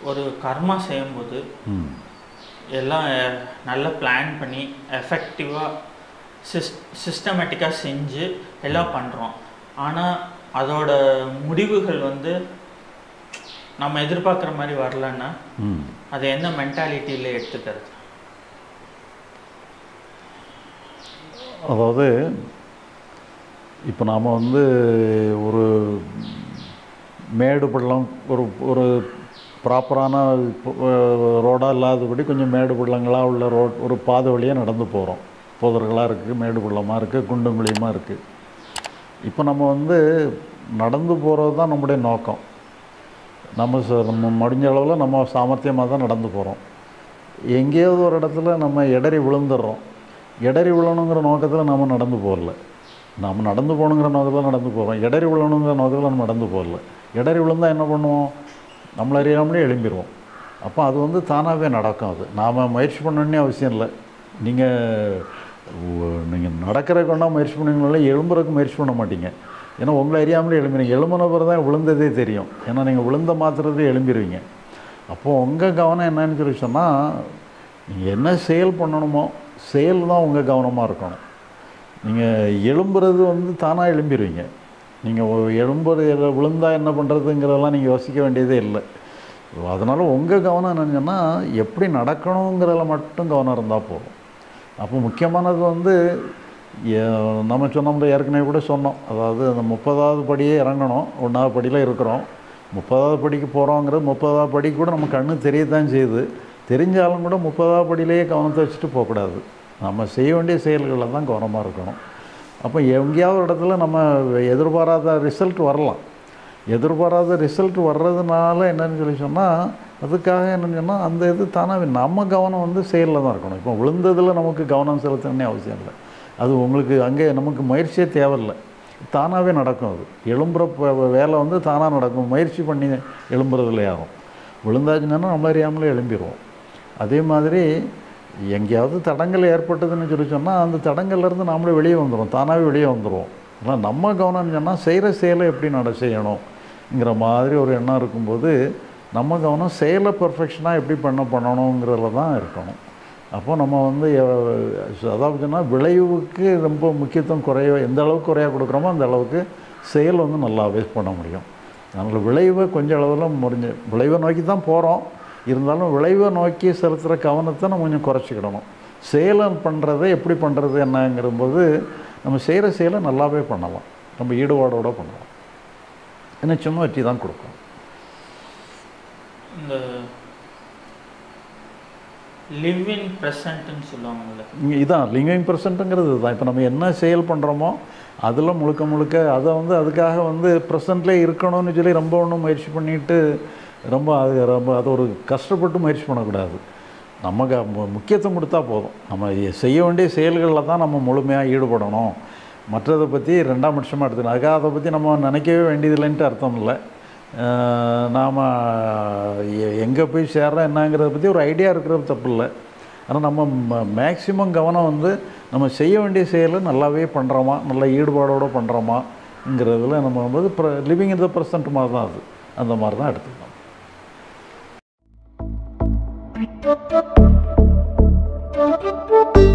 ஒரு கர்மா செய்யும்போது ம் எல்லாம் அஹ், நல்லா பிளான் பண்ணி எஃபெக்டிவாக சிஸ் சிஸ்டமேட்டிக்காக செஞ்சு எல்லாம் பண்ணுறோம் ஆனால் அதோட முடிவுகள் வந்து நம்ம எதிர்பார்க்குற மாதிரி வரலன்னா ம் அதை என்ன மென்டாலிட்டியில் எடுத்துக்கிறது அதாவது இப்போ நாம் வந்து ஒரு மேடு பள்ளம் ஒரு ஒரு ப்ராப்பரான ரோடாக இல்லாதபடி கொஞ்சம் மேடு பள்ளங்களாக உள்ள ரோட் ஒரு பாதை வழியாக நடந்து போகிறோம் புதர்களாக இருக்குது மேடு பள்ளமாக இருக்குது குண்டும் குழியுமாக இருக்குது இப்போ நம்ம வந்து நடந்து போகிறது தான் நம்முடைய நோக்கம் நம்ம ச- நம்ம முடிஞ்ச அளவில் நம்ம சாமர்த்தியமாக தான் நடந்து போகிறோம் எங்கேயாவது ஒரு இடத்துல நம்ம இடறி விழுந்துடுறோம் இடறி விழணுங்கிற நோக்கத்தில் நம்ம நடந்து போகல நம்ம நடந்து போகணுங்கிற நோக்கத்தில் நடந்து போகிறோம் இடறி விழணுங்கிற நோக்கத்தில் நம்ம நடந்து போகல இடறி விழுந்தால் என்ன பண்ணுவோம் நம்மள அறியாமலே எழும்பிடுவோம் அப்போ அது வந்து தானாகவே நடக்கும் அது நாம் முயற்சி பண்ணணுன்னே அவசியம் இல்லை நீங்கள் நீங்கள் நடக்கிறதுக்கு வேணால் முயற்சி பண்ணுவீங்களா எழும்புறதுக்கு முயற்சி பண்ண மாட்டீங்க ஏன்னா உங்களை அறியாமலே எழும்புறீங்க எழும்புன பிறகு தான் விழுந்ததே தெரியும் ஏன்னா நீங்கள் விழுந்த மாத்திரதே எழும்பிடுவீங்க அப்போது உங்கள் கவனம் என்னன்னு சொல்லி சொன்னால் நீங்கள் என்ன செயல் பண்ணணுமோ செயல் தான் உங்கள் கவனமாக இருக்கணும் நீங்கள் எழும்புறது வந்து தானாக எழும்பிடுவீங்க நீங்கள் எழும்புறது விழுந்தா என்ன பண்ணுறதுங்கிறதெல்லாம் நீங்கள் யோசிக்க வேண்டியதே இல்லை அதனால் உங்கள் கவனம் என்னன்னு சொன்னால் எப்படி நடக்கணுங்கிறதுல மட்டும் கவனம் இருந்தால் போதும் அப்போ முக்கியமானது வந்து எ- நம்ம சொன்னோம்ல ஏற்கனவே கூட சொன்னோம் அதாவது அந்த முப்பதாவது படியே இறங்கணும் ஒன்றாவது படியில் இருக்கிறோம் முப்பதாவது படிக்கு போகிறோங்கிறது முப்பதாவது படி கூட நம்ம கண்ணு தெரியத்தான் செய்யுது தெரிஞ்சாலும் கூட முப்பதாவது படியிலேயே கவனத்தை வச்சுட்டு போகக்கூடாது நம்ம செய்ய வேண்டிய செயல்களில் தான் கவனமாக இருக்கணும் அப்போ எங்கேயாவது ஒரு இடத்துல நம்ம எதிர்பாராத ரிசல்ட் வரலாம் எதிர்பாராத ரிசல்ட் வர்றதுனால என்னன்னு சொல்லி சொன்னால் அதுக்காக என்னன்னு சொன்னால் அந்த இது தானாகவே நம்ம கவனம் வந்து செயலில் தான் இருக்கணும் இப்போ விழுந்ததில் நமக்கு கவனம் செலுத்தணும்னே அவசியம் இல்லை அது உங்களுக்கு அங்கே நமக்கு முயற்சியே தேவையில்லை தானாகவே நடக்கும் அது எழும்புற ப- வேலை வந்து தானாக நடக்கும் முயற்சி பண்ணி எழும்புறதுல ஆகும் விழுந்தாச்சுன்னா நம்ம அறியாமலே எழும்பிடுவோம் அதே மாதிரி எங்கேயாவது தடங்கள் ஏற்பட்டதுன்னு சொல்லி சொன்னால் அந்த தடங்கள்லேருந்து நாமளே வெளியே வந்துடும் தானாகவே வெளியே வந்துடுவோம் ஆனால் நம்ம கவனம்னு சொன்னால் செய்கிற செயலை எப்படி நட செய்யணுங்கிற மாதிரி ஒரு எண்ணம் இருக்கும்போது நம்ம கவனம் செயலை பர்ஃபெக்ஷனாக எப்படி பண்ண பண்ணணுங்கிறதுல தான் இருக்கணும் அப்போ நம்ம வந்து எ- அதாவது சொன்னால் விளைவுக்கு ரொம்ப முக்கியத்துவம் குறைய எந்த அளவுக்கு குறைய கொடுக்குறோமோ அந்த அளவுக்கு செயல் வந்து நல்லாவே பண்ண முடியும் அதனால் விளைவை கொஞ்சம் அளவில் முடிஞ்சு விளைவை நோக்கி தான் போகிறோம் இருந்தாலும் விளைவை நோக்கி செலுத்துகிற கவனத்தை நம்ம கொஞ்சம் குறைச்சிக்கிடணும் செயலை பண்ணுறதை எப்படி பண்ணுறது என்னங்கிறபோது நம்ம செய்கிற செயலை நல்லாவே பண்ணலாம் நம்ம ஈடுபாடோட பண்ணலாம் ஏன்னா சும்மா வெற்றி தான் கொடுக்கும் இந்த லிவ் இன் ப்ரெசண்ட்னு சொல்லுவாங்கல்ல இங்க இதான் லிங்கிங் பர்சன்ட்டுங்கிறது தான் இப்போ நம்ம என்ன செயல் பண்ணுறோமோ அதில் முழுக்க முழுக்க அதை வந்து அதுக்காக வந்து ப்ரெசண்ட்லேயே இருக்கணும்னு சொல்லி ரொம்ப ஒன்றும் முயற்சி பண்ணிட்டு ரொம்ப அது ரொம்ப அது ஒரு கஷ்டப்பட்டு முயற்சி பண்ணக்கூடாது நமக்கு மு- முக்கியத்துவம் கொடுத்தா போதும் நம்ம எ- செய்ய வேண்டிய செயல்களில் தான் நம்ம முழுமையாக ஈடுபடணும் மற்றதை பற்றி ரெண்டாம் பட்சமாக எடுத்துக்கணும் அதுக்காக அதை பற்றி நம்ம நினைக்கவே வேண்டியதில்லைன்ட்டு அர்த்தம் இல்லை நாம் எங்கே போய் சேர்றோம் என்னங்கிறத பற்றி ஒரு ஐடியா இருக்கிறது தப்பு இல்லை ஆனால் நம்ம மேக்சிமம் கவனம் வந்து நம்ம செய்ய வேண்டிய செயலை நல்லாவே பண்ணுறோமா நல்ல ஈடுபாடோடு பண்ணுறோமாங்கிறதுல நம்ம வந்து லிவிங் இன் த ப்ரெசன்ட் மாதிரி தான் அது அந்த மாதிரி தான் எடுத்துக்கணும் Thank you.